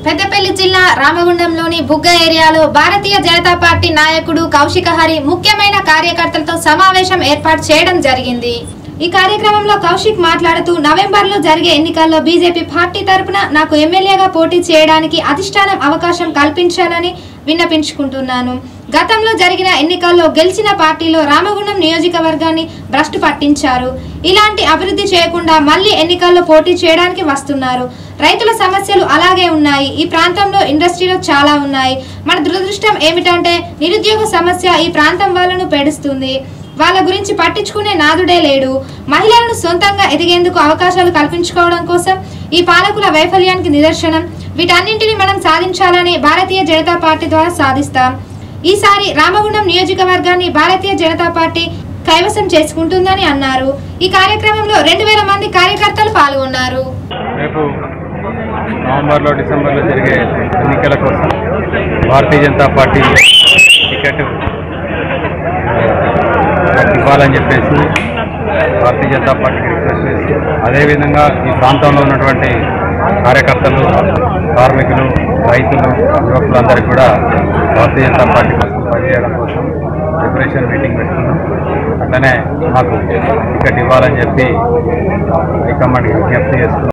పెద్దపల్లి జిల్లా రామగుండంలోని బుగ్గ ఏరియాలో భారతీయ జనతా పార్టీ నాయకుడు కౌశిక హరి ముఖ్యమైన కార్యకర్తలతో సమావేశం ఏర్పాటు చేయడం జరిగింది ఈ కార్యక్రమంలో కౌశిక్ మాట్లాడుతూ నవంబర్ లో జరిగే ఎన్నికల్లో బీజేపీ పార్టీ తరపున నాకు ఎమ్మెల్యేగా పోటీ చేయడానికి అధిష్టానం అవకాశం కల్పించాలని విన్నపించుకుంటున్నాను గతంలో జరిగిన ఎన్నికల్లో గెలిచిన పార్టీలో రామగుండం నియోజకవర్గాన్ని భ్రష్టు పట్టించారు ఇలాంటి అభివృద్ధి చేయకుండా మళ్ళీ ఎన్నికల్లో పోటీ చేయడానికి వస్తున్నారు రైతుల సమస్యలు అలాగే ఉన్నాయి ఈ ప్రాంతంలో ఇండస్ట్రీలు చాలా ఉన్నాయి మన దురదృష్టం ఏమిటంటే నిరుద్యోగ సమస్య ఈ ప్రాంతం వాళ్ళను పెడుస్తుంది వాళ్ళ గురించి పట్టించుకునే నాదుడే లేడు మహిళలను సొంతంగా ఎదిగేందుకు అవకాశాలు కల్పించుకోవడం కోసం ఈ పాలకుల వైఫల్యానికి నిదర్శనం వీటన్నింటిని మనం సాధించాలని భారతీయ జనతా పార్టీ ద్వారా సాధిస్తాం ఈసారి రామగుండం నియోజకవర్గాన్ని భారతీయ జనతా పార్టీ కైవసం చేసుకుంటుందని అన్నారు ఈ కార్యక్రమంలో రెండు వేల మంది కార్యకర్తలు పాల్గొన్నారు రేపు నవంబర్లో డిసెంబర్లో జరిగే ఎన్నికల కోసం భారతీయ జనతా పార్టీ టికెట్ నాకు ఇవ్వాలని చెప్పేసి భారతీయ జనతా పార్టీకి రిక్వెస్ట్ చేసి అదేవిధంగా ఈ ప్రాంతంలో ఉన్నటువంటి కార్యకర్తలు కార్మికులు రైతులు యువకులందరికీ కూడా భారతీయ జనతా పార్టీ కోసం పనిచేయడం కోసం ప్రిపరేషన్ మీటింగ్ పెట్టుకున్నాం అట్లనే మాకు టికెట్ ఇవ్వాలని చెప్పి హైకమాండ్కి విజ్ఞప్తి చేస్తున్నాం